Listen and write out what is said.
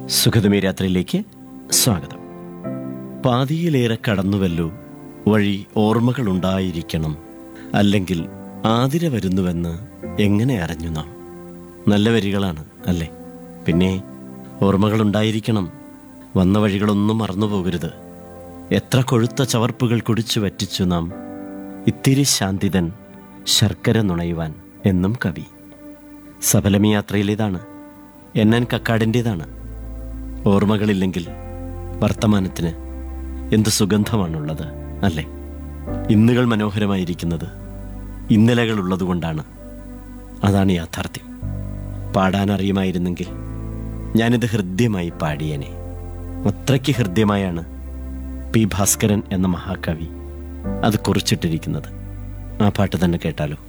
സുഖതമേ രാത്രിയിലേക്ക് സ്വാഗതം പാതിയിലേറെ കടന്നുവല്ലോ വഴി ഓർമ്മകളുണ്ടായിരിക്കണം അല്ലെങ്കിൽ ആതിര വരുന്നുവെന്ന് എങ്ങനെ അറിഞ്ഞു നാം നല്ല വരികളാണ് അല്ലേ പിന്നെ ഓർമ്മകളുണ്ടായിരിക്കണം വന്ന വഴികളൊന്നും മറന്നുപോകരുത് എത്ര കൊഴുത്ത ചവർപ്പുകൾ കുടിച്ചു വറ്റിച്ചു നാം ഇത്തിരി ശാന്തിതൻ ശർക്കര നുണയുവാൻ എന്നും കവി സഫലമി യാത്രയിലേതാണ് എന്നൻ കക്കാടിൻ്റേതാണ് ഓർമ്മകളില്ലെങ്കിൽ വർത്തമാനത്തിന് എന്ത് സുഗന്ധമാണുള്ളത് അല്ലേ ഇന്നുകൾ മനോഹരമായിരിക്കുന്നത് ഇന്നലകൾ ഉള്ളതുകൊണ്ടാണ് അതാണ് യാഥാർത്ഥ്യം പാടാൻ അറിയുമായിരുന്നെങ്കിൽ ഞാനിത് ഹൃദ്യമായി പാടിയേനെ അത്രയ്ക്ക് ഹൃദ്യമായാണ് പി ഭാസ്കരൻ എന്ന മഹാകവി അത് കുറിച്ചിട്ടിരിക്കുന്നത് ആ പാട്ട് തന്നെ കേട്ടാലോ